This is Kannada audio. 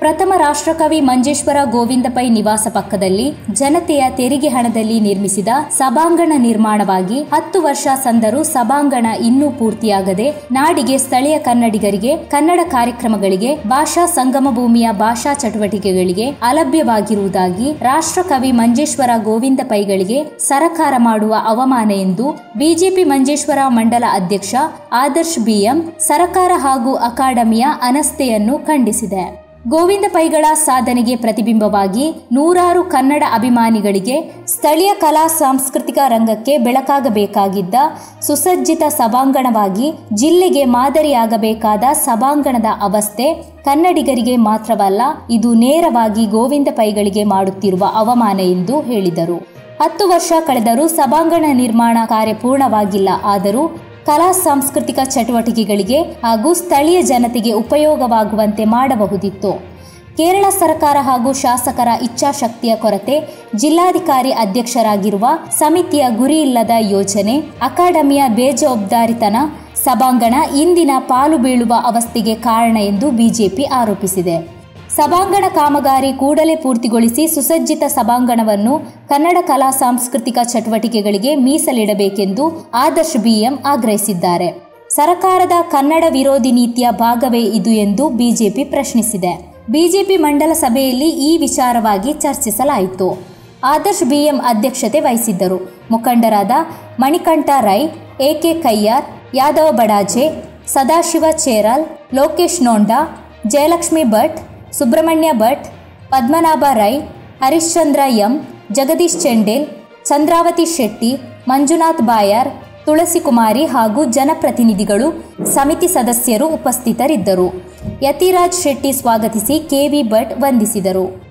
ಪ್ರಥಮ ರಾಷ್ಟ್ರಕವಿ ಮಂಜೇಶ್ವರ ಗೋವಿಂದ ಪೈ ನಿವಾಸ ಪಕ್ಕದಲ್ಲಿ ಜನತೆಯ ತೆರಿಗೆ ಹಣದಲ್ಲಿ ನಿರ್ಮಿಸಿದ ಸಭಾಂಗಣ ನಿರ್ಮಾಣವಾಗಿ ಹತ್ತು ವರ್ಷ ಸಂದರೂ ಸಭಾಂಗಣ ಇನ್ನೂ ಪೂರ್ತಿಯಾಗದೆ ನಾಡಿಗೆ ಸ್ಥಳೀಯ ಕನ್ನಡಿಗರಿಗೆ ಕನ್ನಡ ಕಾರ್ಯಕ್ರಮಗಳಿಗೆ ಭಾಷಾ ಸಂಗಮ ಭೂಮಿಯ ಭಾಷಾ ಚಟುವಟಿಕೆಗಳಿಗೆ ಅಲಭ್ಯವಾಗಿರುವುದಾಗಿ ರಾಷ್ಟ್ರಕವಿ ಮಂಜೇಶ್ವರ ಗೋವಿಂದ ಪೈಗಳಿಗೆ ಸರಕಾರ ಮಾಡುವ ಅವಮಾನ ಎಂದು ಬಿಜೆಪಿ ಮಂಜೇಶ್ವರ ಮಂಡಲ ಅಧ್ಯಕ್ಷ ಆದರ್ಶ್ ಬಿಎಂ ಸರಕಾರ ಹಾಗೂ ಅಕಾಡೆಮಿಯ ಅನಸ್ಥೆಯನ್ನು ಖಂಡಿಸಿದೆ ಗೋವಿಂದ ಪೈಗಳ ಸಾಧನೆಗೆ ಪ್ರತಿಬಿಂಬವಾಗಿ ನೂರಾರು ಕನ್ನಡ ಅಭಿಮಾನಿಗಳಿಗೆ ಸ್ಥಳೀಯ ಕಲಾ ಸಾಂಸ್ಕೃತಿಕ ರಂಗಕ್ಕೆ ಬೆಳಕಾಗಬೇಕಾಗಿದ್ದ ಸುಸಜ್ಜಿತ ಸಭಾಂಗಣವಾಗಿ ಜಿಲ್ಲೆಗೆ ಮಾದರಿಯಾಗಬೇಕಾದ ಸಭಾಂಗಣದ ಅವಸ್ಥೆ ಕನ್ನಡಿಗರಿಗೆ ಮಾತ್ರವಲ್ಲ ಇದು ನೇರವಾಗಿ ಗೋವಿಂದ ಪೈಗಳಿಗೆ ಮಾಡುತ್ತಿರುವ ಅವಮಾನ ಎಂದು ಹೇಳಿದರು ಹತ್ತು ವರ್ಷ ಕಳೆದರೂ ಸಭಾಂಗಣ ನಿರ್ಮಾಣ ಕಾರ್ಯ ಪೂರ್ಣವಾಗಿಲ್ಲ ಆದರೂ ಕಲಾ ಸಾಂಸ್ಕೃತಿಕ ಚಟುವಟಿಕೆಗಳಿಗೆ ಹಾಗೂ ಸ್ಥಳೀಯ ಜನತೆಗೆ ಉಪಯೋಗವಾಗುವಂತೆ ಮಾಡಬಹುದಿತ್ತು ಕೇರಳ ಸರ್ಕಾರ ಹಾಗೂ ಶಾಸಕರ ಇಚ್ಛಾಶಕ್ತಿಯ ಕೊರತೆ ಜಿಲ್ಲಾಧಿಕಾರಿ ಅಧ್ಯಕ್ಷರಾಗಿರುವ ಸಮಿತಿಯ ಗುರಿಯಿಲ್ಲದ ಯೋಜನೆ ಅಕಾಡೆಮಿಯ ಬೇಜವಾಬ್ದಾರಿತನ ಸಭಾಂಗಣ ಇಂದಿನ ಪಾಲು ಬೀಳುವ ಅವಸ್ಥೆಗೆ ಕಾರಣ ಎಂದು ಬಿಜೆಪಿ ಆರೋಪಿಸಿದೆ ಸಭಾಂಗಣ ಕಾಮಗಾರಿ ಕೂಡಲೇ ಪೂರ್ತಿಗೊಳಿಸಿ ಸುಸಜ್ಜಿತ ಸಭಾಂಗಣವನ್ನು ಕನ್ನಡ ಕಲಾ ಸಾಂಸ್ಕೃತಿಕ ಚಟುವಟಿಕೆಗಳಿಗೆ ಮೀಸಲಿಡಬೇಕೆಂದು ಆದರ್ಶ್ ಬಿಎಂ ಆಗ್ರಹಿಸಿದ್ದಾರೆ ಸರಕಾರದ ಕನ್ನಡ ವಿರೋಧಿ ನೀತಿಯ ಭಾಗವೇ ಇದು ಎಂದು ಬಿಜೆಪಿ ಪ್ರಶ್ನಿಸಿದೆ ಬಿಜೆಪಿ ಮಂಡಲ ಸಭೆಯಲ್ಲಿ ಈ ವಿಚಾರವಾಗಿ ಚರ್ಚಿಸಲಾಯಿತು ಆದರ್ಶ್ ಬಿಎಂ ಅಧ್ಯಕ್ಷತೆ ವಹಿಸಿದ್ದರು ಮುಖಂಡರಾದ ಮಣಿಕಂಠ ರೈ ಎಕೆ ಕಯ್ಯಾರ್ ಯಾದವ ಬಡಾಜೆ ಸದಾಶಿವ ಚೇರಾಲ್ ಲೋಕೇಶ್ ನೋಂಡಾ ಜಯಲಕ್ಷ್ಮಿ ಭಟ್ ಸುಬ್ರಹ್ಮಣ್ಯ ಭಟ್ ಪದ್ಮನಾಭ ರೈ ಹರಿಶ್ಚಂದ್ರ ಎಂ ಜಗದೀಶ್ ಚೆಂಡೇಲ್ ಚಂದ್ರಾವತಿ ಶೆಟ್ಟಿ ಮಂಜುನಾಥ್ ಬಾಯಾರ್ ತುಳಸಿ ಕುಮಾರಿ ಹಾಗೂ ಜನಪ್ರತಿನಿಧಿಗಳು ಸಮಿತಿ ಸದಸ್ಯರು ಉಪಸ್ಥಿತರಿದ್ದರು ಯತಿರಾಜ್ ಶೆಟ್ಟಿ ಸ್ವಾಗತಿಸಿ ಕೆವಿ ಭಟ್ ವಂದಿಸಿದರು